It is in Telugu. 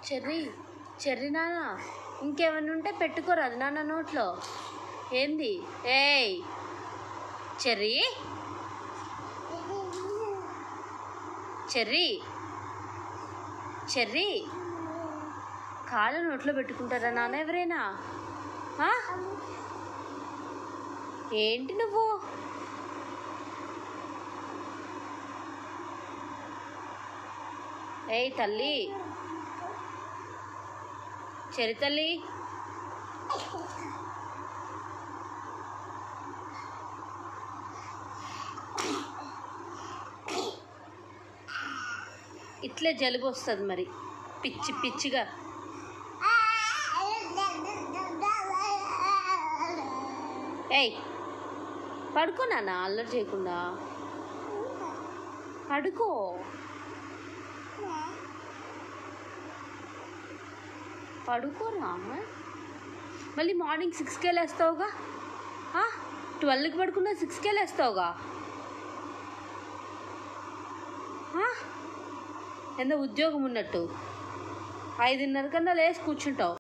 చెర్రీ చెర్రీ నాన్న ఇంకేమన్నా ఉంటే పెట్టుకోరాదు నాన్న నోట్లో ఏంది ఏయ్ చెర్రీ చెర్రీ చెర్రీ కాళ్ళు నోట్లో పెట్టుకుంటారా నాన్న ఎవరైనా ఆ? ఏంటి నువ్వు ఏయ్ తల్లి చెరి తల్లి ఇట్లే జలుబు వస్తుంది మరి పిచ్చి పిచ్చిగా ఏయ్ పడుకో నాన్న అల్లరి చేయకుండా పడుకో పడుకోరా మళ్ళీ మార్నింగ్ సిక్స్కి వెళ్ళేస్తావుగా ట్వెల్వ్కి పడుకున్నా సిక్స్కి వెళ్ళేస్తావుగా ఎంత ఉద్యోగం ఉన్నట్టు ఐదున్నర కన్నా లేచి కూర్చుంటావు